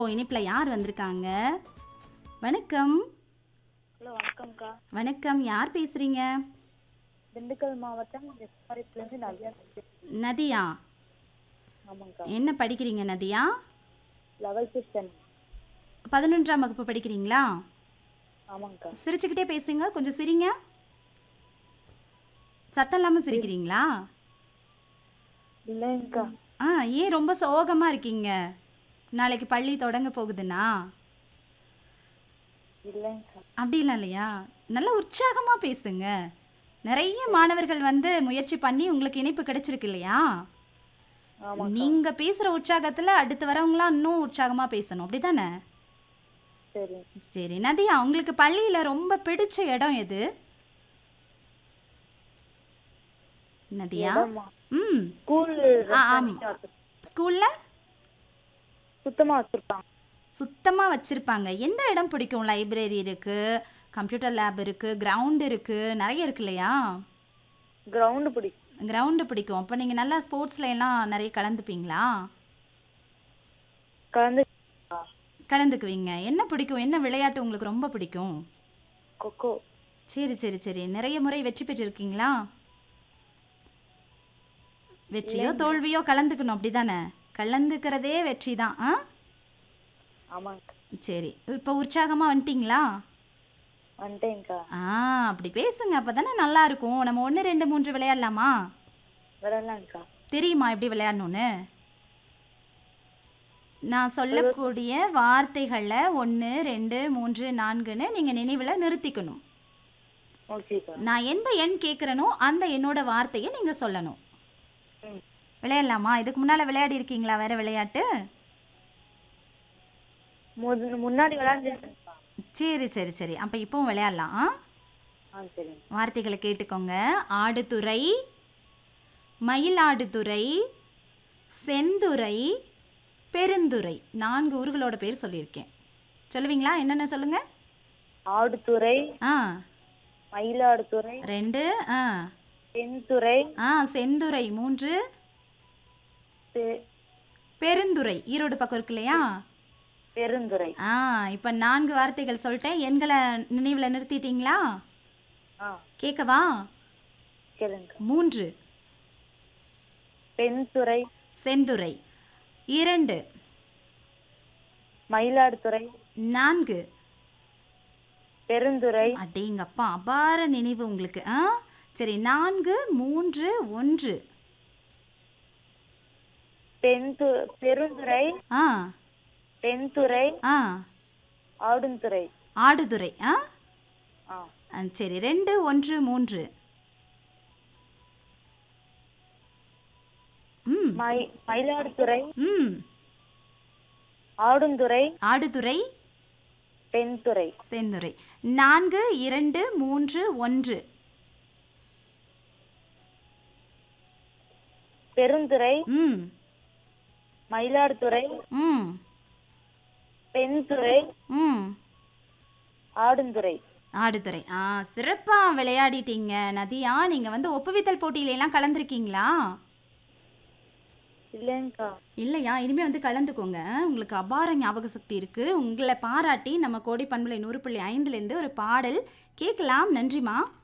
ஓ இனிப்பில் யார் வந்திருக்காங்க வணக்கம் ஹலோ வணக்கம்க்கா வணக்கம் யார் பேசுகிறீங்க திண்டுக்கல் மாவட்டம் எஸ்ஆர்எஸ்லேருந்து நவ்யா பேசுறேன். நதியா ஆமாங்க்கா என்ன படிக்கிறீங்க நதியா லெவல்த்து ஸ்டாண்டர்ட் பதினொன்றாம் வகுப்பு படிக்கிறீங்களா ஆமாங்க்கா சிரிச்சுக்கிட்டே பேசுங்க கொஞ்சம் சிரிங்க சத்தம் இல்லாமல் சிரிக்கிறீங்களா இல்லைங்கக்கா ஆ ஏன் ரொம்ப சோகமாக இருக்கீங்க நாளைக்கு பள்ளி தொடங்க போகுதுன்னா இல்லைங்கக்கா அப்படிலாம் இல்லையா நல்ல உற்சாகமாக பேசுங்க நிறைய மாணவர்கள் வந்து முயற்சி பண்ணி உங்களுக்கு இணைப்பு கிடைச்சிருக்கு இல்லையா ஆமாம் நீங்கள் பேசுகிற உற்சாகத்தில் அடுத்து வரவங்களாம் இன்னும் உற்சாகமாக பேசணும் அப்படி தானே சரி சரி நதியா உங்களுக்கு பள்ளியில் ரொம்ப பிடிச்ச இடம் எது நதியா இடமா? ம் ஸ்கூல் ஆ, ஆமா. ஸ்கூலில் சுத்தமாக வச்சுருப்பாங்க சுத்தமாக வச்சுருப்பாங்க எந்த இடம் பிடிக்கும் லைப்ரரி இருக்குது கம்ப்யூட்டர் லேப் இருக்குது கிரவுண்ட் இருக்குது நிறைய இருக்கு இல்லையா கிரவுண்டு பிடிக்கும் கிரவுண்டு பிடிக்கும் அப்போ நீங்கள் நல்லா ஸ்போர்ட்ஸ்ல எல்லாம் நிறைய கலந்துப்பீங்களா கலந்து கலந்துக்குவீங்க என்ன பிடிக்கும் என்ன விளையாட்டு உங்களுக்கு ரொம்ப பிடிக்கும் கொக்கோ சரி சரி சரி நிறைய முறை வெற்றி பெற்றிருக்கீங்களா வெற்றியோ தோல்வியோ கலந்துக்கணும் அப்படி தானே கலந்துக்கிறதே வெற்றி தான் ஆ ஆமாங்கக்கா சரி இப்போ உற்சாகமாக வந்துட்டிங்களா வந்துட்டேங்க்கா ஆ அப்படி பேசுங்க அப்போ தானே நல்லா இருக்கும் நம்ம ஒன்று ரெண்டு மூன்று விளையாடலாமா விடலாங்க்கா தெரியுமா எப்படி விளையாடணும்னு நான் சொல்லக்கூடிய வார்த்தைகளில் ஒன்று ரெண்டு மூன்று நான்குன்னு நீங்கள் நினைவில் நிறுத்திக்கணும் ஓகேக்கா நான் எந்த எண் கேட்குறேனோ அந்த எண்ணோட வார்த்தையை நீங்கள் சொல்லணும் ம் விளையாடலாமா இதுக்கு முன்னால் விளையாடி இருக்கீங்களா வேற விளையாட்டு முத முன்னாடி விளையாண்டுருக்கேன்க்கா சரி சரி சரி அப்போ இப்போவும் விளையாடலாம் ஆ? ஆ சரிங்க வார்த்தைகளை கேட்டுக்கோங்க ஆடுதுறை மயிலாடுதுறை செந்துறை பெருந்துறை நான்கு ஊர்களோட பேர் சொல்லியிருக்கேன் சொல்லுவீங்களா என்னென்ன சொல்லுங்கள் ஆடுதுறை ஆ மயிலாடுதுறை ரெண்டு ஆ தென்துறை ஆ செந்துறை மூன்று பெ- பெருந்துறை ஈரோடு பக்கம் இருக்கு இல்லையா பெருந்துறை ஆ இப்போ நான்கு வார்த்தைகள் சொல்லிட்டேன் எண்களை நினைவில் நிறுத்திட்டீங்களா ஆ கேட்கவா கேளுங்க மூன்று பெண்துறை செந்துறை இரண்டு மயிலாடுதுறை நான்கு பெருந்துறை அடேங்கப்பா அபார நினைவு உங்களுக்கு ஆ சரி நான்கு மூன்று ஒன்று பெண்து பெருந்துறை ஆ பெண்துறை ஆ ஆடுந்துறை ஆடுதுறை ஆ ஆ ஆ, சரி ரெண்டு ஒன்று மூன்று ம் மை மயிலாடுதுறை ம் ஆடுந்துறை ஆடுதுறை பெண்துறை செந்துறை நான்கு இரண்டு மூன்று ஒன்று பெருந்துறை ம் மயிலாடுதுறை ம் பெண்துறை ம் ஆடுந்துறை ஆடுதுறை ஆ சிறப்பாக விளையாடிட்டீங்க நதியா நீங்கள் வந்து ஒப்புவித்தல் போட்டியிலலாம் கலந்துருக்கீங்களா இல்லைங்கக்கா இல்லையா இனிமேல் வந்து கலந்துக்கோங்க உங்களுக்கு அபார ஞாபக சக்தி இருக்குது உங்களை பாராட்டி நம்ம கோடி பண்பலை நூறு புள்ளி ஐந்துலேருந்து ஒரு பாடல் கேட்கலாம் நன்றிம்மா